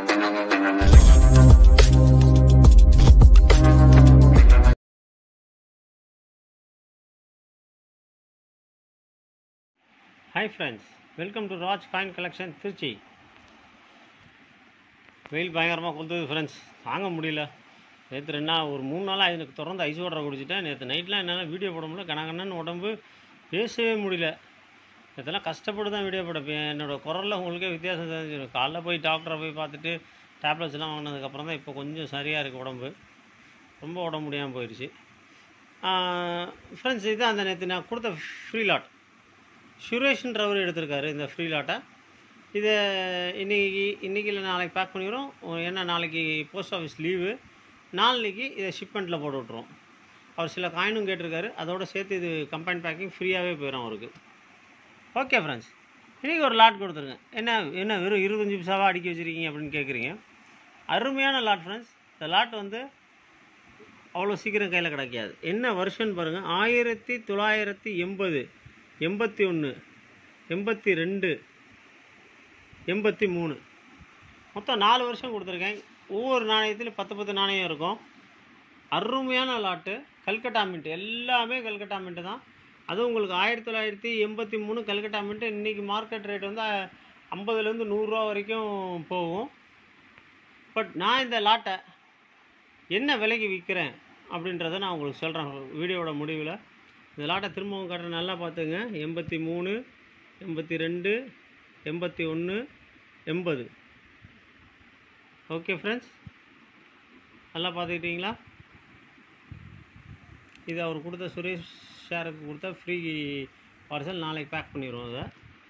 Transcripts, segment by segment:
hi friends welcome to Raj coin collection Trichy வெயில் பயங்கரமாக கொளுத்துது friends தாங்க முடியல நேற்று ரெண்டு நாள் ஒரு மூணு நாளாக எனக்கு தொடர்ந்து ஐஸ் வாட்டரை குடிச்சிட்டேன் நேற்று நைட்லாம் என்னால் வீடியோ போட முடியல கனகண்ணன்னு உடம்பு பேசவே முடியல இதெல்லாம் கஷ்டப்பட்டு தான் வீடியோ போடப்பேன் என்னோடய குரலில் உங்களுக்கே வித்தியாசம் தெரிஞ்சிடும் காலைல போய் டாக்டரை போய் பார்த்துட்டு டேப்லெட்ஸ்லாம் வாங்கினதுக்கப்புறம் தான் இப்போ கொஞ்சம் சரியாக இருக்குது உடம்பு ரொம்ப உடம்பு முடியாமல் போயிடுச்சு ஃப்ரெண்ட்ஸ் இது அந்த நேற்று நான் கொடுத்த ஃப்ரீ லாட் சுரேஷ்ன்றவர் எடுத்திருக்காரு இந்த ஃப்ரீ லாட்டை இதை இன்னைக்கு இன்றைக்கி இல்லை நாளைக்கு பேக் பண்ணிடுறோம் ஏன்னா நாளைக்கு போஸ்ட் ஆஃபீஸ் லீவு நாளைக்கு இதை ஷிப்மெண்ட்டில் போட்டு விட்ருவோம் அவர் சில காயினும் கேட்டிருக்காரு அதோடு சேர்த்து இது கம்பைன் பேக்கிங் ஃப்ரீயாகவே போயிடும் அவருக்கு ஓகே ஃப்ரெண்ட்ஸ் இன்றைக்கி ஒரு லாட் கொடுத்துருங்க என்ன என்ன வெறும் இருபத்தஞ்சி பைசாவாக அடுக்கி வச்சுருக்கீங்க அப்படின்னு கேட்குறீங்க அருமையான லாட் ஃப்ரெண்ட்ஸ் இந்த லாட் வந்து அவ்வளோ சீக்கிரம் கையில் கிடைக்காது என்ன வருஷம்னு பாருங்கள் ஆயிரத்தி தொள்ளாயிரத்தி எண்பது எண்பத்தி ஒன்று எண்பத்தி ரெண்டு எண்பத்தி மூணு மொத்தம் நாலு வருஷம் கொடுத்துருக்கேன் ஒவ்வொரு நாணயத்துலையும் பத்து பத்து நாணயம் இருக்கும் அருமையான லாட்டு கல்கட்டா மின்ட் எல்லாமே கல்கட்டா மின்ட்டு தான் அதுவும் உங்களுக்கு ஆயிரத்தி தொள்ளாயிரத்தி எண்பத்தி மூணு கல்கட்டா மின்ட்டு இன்றைக்கி மார்க்கெட் ரேட் வந்து ஐம்பதுலேருந்து நூறுரூவா வரைக்கும் போகும் பட் நான் இந்த லாட்டை என்ன விலைக்கு விற்கிறேன் அப்படின்றத நான் உங்களுக்கு சொல்கிறேன் வீடியோவோட முடிவில் இந்த லாட்டை திரும்பவும் காட்டுறேன் நல்லா பார்த்துங்க எண்பத்தி மூணு எண்பத்தி ரெண்டு எண்பத்தி ஒன்று எண்பது ஓகே ஃப்ரெண்ட்ஸ் நல்லா பார்த்துக்கிட்டீங்களா இது அவர் கொடுத்த சுரேஷ் ஷேருக்கு கொடுத்த ஃப்ரீ பார்சல் நாளைக்கு பேக் பண்ணிடுவோம் அதை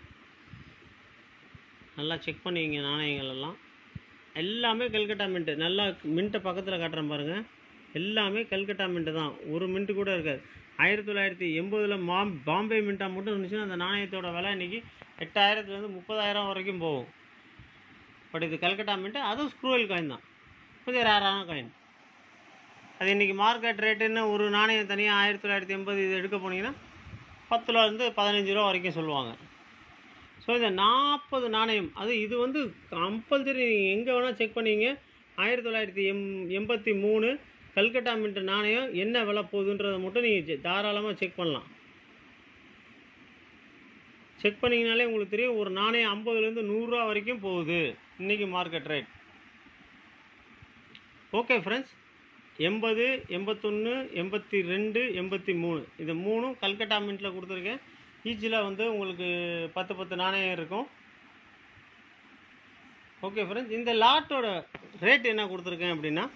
நல்லா செக் பண்ணிங்க நாணயங்கள் எல்லாம் எல்லாமே கல்கட்டா மின்ட்டு நல்லா மின்ட்டை பக்கத்தில் காட்டுறேன் பாருங்கள் எல்லாமே கல்கட்டா மின்ட்டு தான் ஒரு மின்ட்டு கூட இருக்காது ஆயிரத்தி தொள்ளாயிரத்தி எண்பதில் மாம் பாம்பே மின்ட்டாக மட்டும் இருந்துச்சுன்னா அந்த நாணயத்தோட விலை இன்றைக்கி எட்டாயிரத்துலேருந்து முப்பதாயிரம் வரைக்கும் போகும் பட் இது கல்கட்டா மின்ட்டு அதுவும் ஸ்க்ரூவல் காயின் தான் கொஞ்சம் ரேரான காயின் அது இன்றைக்கி மார்க்கெட் ரேட்டுன்னு ஒரு நாணயம் தனியாக ஆயிரத்தி தொள்ளாயிரத்தி எண்பது இது எடுக்க போனீங்கன்னா பத்துலேருந்து பதினஞ்சு ரூபா வரைக்கும் சொல்லுவாங்க ஸோ இந்த நாற்பது நாணயம் அது இது வந்து கம்பல்சரி நீங்கள் எங்கே வேணால் செக் பண்ணீங்க ஆயிரத்தி தொள்ளாயிரத்தி எம் எண்பத்தி மூணு கல்கட்டா மின்ட் நாணயம் என்ன விலை போகுதுன்றதை மட்டும் நீங்கள் தாராளமாக செக் பண்ணலாம் செக் பண்ணிங்கனாலே உங்களுக்கு தெரியும் ஒரு நாணயம் ஐம்பதுலேருந்து நூறுரூவா வரைக்கும் போகுது இன்றைக்கி மார்க்கெட் ரேட் ஓகே ஃப்ரெண்ட்ஸ் எண்பது எண்பத்தொன்று எண்பத்தி ரெண்டு எண்பத்தி மூணு இது மூணும் கல்கட்டா மின்ட்டில் கொடுத்துருக்கேன் ஈச்சில் வந்து உங்களுக்கு பத்து பத்து நாணயம் இருக்கும் ஓகே ஃப்ரெண்ட்ஸ் இந்த லாட்டோட ரேட் என்ன கொடுத்துருக்கேன் அப்படின்னா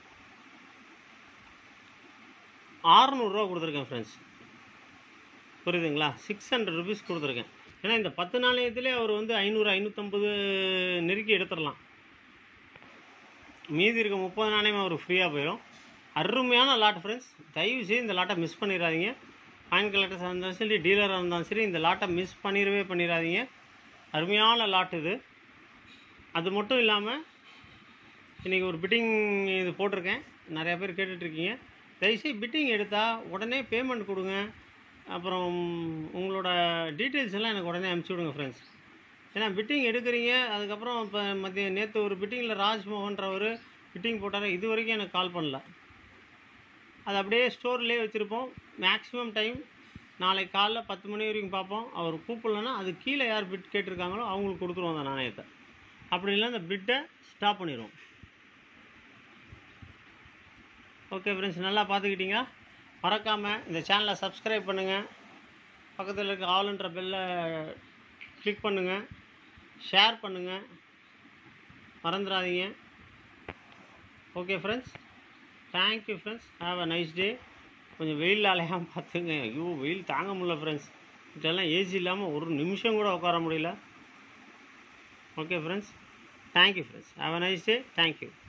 ஆறுநூறுரூவா கொடுத்துருக்கேன் ஃப்ரெண்ட்ஸ் புரியுதுங்களா சிக்ஸ் ஹண்ட்ரட் ருபீஸ் கொடுத்துருக்கேன் ஏன்னா இந்த பத்து நாணயத்திலே அவர் வந்து ஐநூறு ஐநூற்றம்பது நெருக்கி எடுத்துடலாம் மீதி இருக்க முப்பது நாணயம் அவர் ஃப்ரீயாக போயிடும் அருமையான லாட் ஃப்ரெண்ட்ஸ் தயவு செய்து இந்த லாட்டை மிஸ் பண்ணிடாதீங்க காயின் கலெக்டர்ஸாக இருந்தாலும் சரி டீலராக இருந்தாலும் சரி இந்த லாட்டை மிஸ் பண்ணிடவே பண்ணிடாதீங்க அருமையான லாட் இது அது மட்டும் இல்லாமல் இன்றைக்கி ஒரு பிட்டிங் இது போட்டிருக்கேன் நிறையா பேர் கேட்டுட்ருக்கீங்க தயவுசெய்து பிட்டிங் எடுத்தால் உடனே பேமெண்ட் கொடுங்க அப்புறம் உங்களோட டீட்டெயில்ஸ் எல்லாம் எனக்கு உடனே அனுப்பிச்சி விடுங்க ஃப்ரெண்ட்ஸ் ஏன்னா பிட்டிங் எடுக்கிறீங்க அதுக்கப்புறம் இப்போ மத்திய நேற்று ஒரு பிட்டிங்கில் ராஜ்மோகன்றவர் பிட்டிங் போட்டார் இது வரைக்கும் எனக்கு கால் பண்ணல அது அப்படியே ஸ்டோர்லேயே வச்சுருப்போம் மேக்ஸிமம் டைம் நாளைக்கு காலைல பத்து மணி வரைக்கும் பார்ப்போம் அவர் கூப்பிடலன்னா அது கீழே யார் பிட் கேட்டிருக்காங்களோ அவங்களுக்கு கொடுத்துருவோம் அந்த நாணயத்தை அப்படி இல்லை அந்த பிட்டை ஸ்டாப் பண்ணிடுவோம் ஓகே ஃப்ரெண்ட்ஸ் நல்லா பார்த்துக்கிட்டீங்க மறக்காமல் இந்த சேனலை சப்ஸ்கிரைப் பண்ணுங்கள் பக்கத்தில் இருக்க ஆளுன்ற பெல்லை கிளிக் பண்ணுங்கள் ஷேர் பண்ணுங்கள் மறந்துடாதீங்க okay friends thank you friends have a nice day கொஞ்சம் வெயில் அலையாமல் பார்த்துங்க ஐயோ வெயில் தாங்க முடியல ஃப்ரெண்ட்ஸ் இதெல்லாம் ஏசி இல்லாமல் ஒரு நிமிஷம் கூட உட்கார முடியல okay friends thank you friends have a nice day thank you